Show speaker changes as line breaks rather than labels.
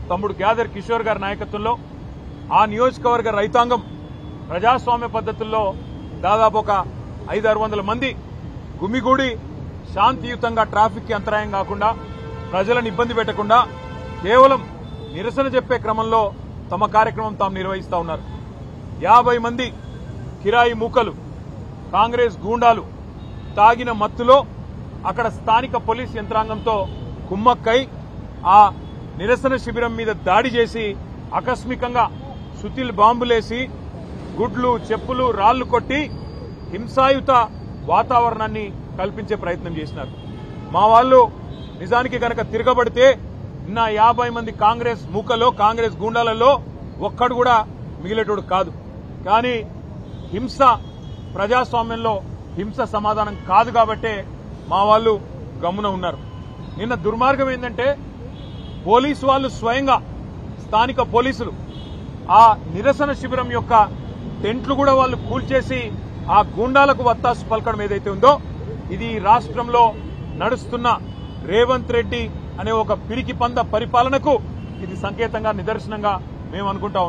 తమ్ముడు గ్యాదర్ కిషోర్ గారి నాయకత్వంలో ఆ నియోజకవర్గ రైతాంగం ప్రజాస్వామ్య పద్ధతుల్లో దాదాపు ఒక ఐదారు వందల మంది గుమిగూడి శాంతియుతంగా ట్రాఫిక్ కి అంతరాయం కాకుండా ప్రజలను ఇబ్బంది పెట్టకుండా కేవలం నిరసన చెప్పే క్రమంలో తమ కార్యక్రమం తాము నిర్వహిస్తా ఉన్నారు యాభై మంది కిరాయి మూకలు కాంగ్రెస్ గూండాలు తాగిన మత్తులో అక్కడ స్థానిక పోలీస్ యంత్రాంగంతో కుమ్మక్కై ఆ నిరసన శిబిరం మీద దాడి చేసి ఆకస్మికంగా సుతిల్ బాంబులేసి గుడ్లు చెప్పులు రాళ్లు కొట్టి హింసాయుత వాతావరణాన్ని కల్పించే ప్రయత్నం చేసినారు మా వాళ్ళు నిజానికి గనక తిరగబడితే నిన్న యాభై మంది కాంగ్రెస్ మూకలో కాంగ్రెస్ గూండాలలో ఒక్కడు కూడా మిగిలేటోడు కాదు కానీ హింస ప్రజాస్వామ్యంలో హింస సమాధానం కాదు కాబట్టే మా వాళ్ళు గమ్మున ఉన్నారు నిన్న దుర్మార్గం ఏంటంటే పోలీసు వాళ్ళు స్వయంగా స్థానిక పోలీసులు ఆ నిరసన శిబిరం యొక్క టెంట్లు కూడా వాళ్ళు కూల్చేసి ఆ గూండాలకు వత్తాసు పలకడం ఏదైతే ఉందో ఇది ఈ రాష్ట్రంలో నడుస్తున్న రేవంత్ రెడ్డి అనే ఒక పిరికి పంద పరిపాలనకు ఇది సంకేతంగా నిదర్శనంగా మేము అనుకుంటా ఉన్నాం.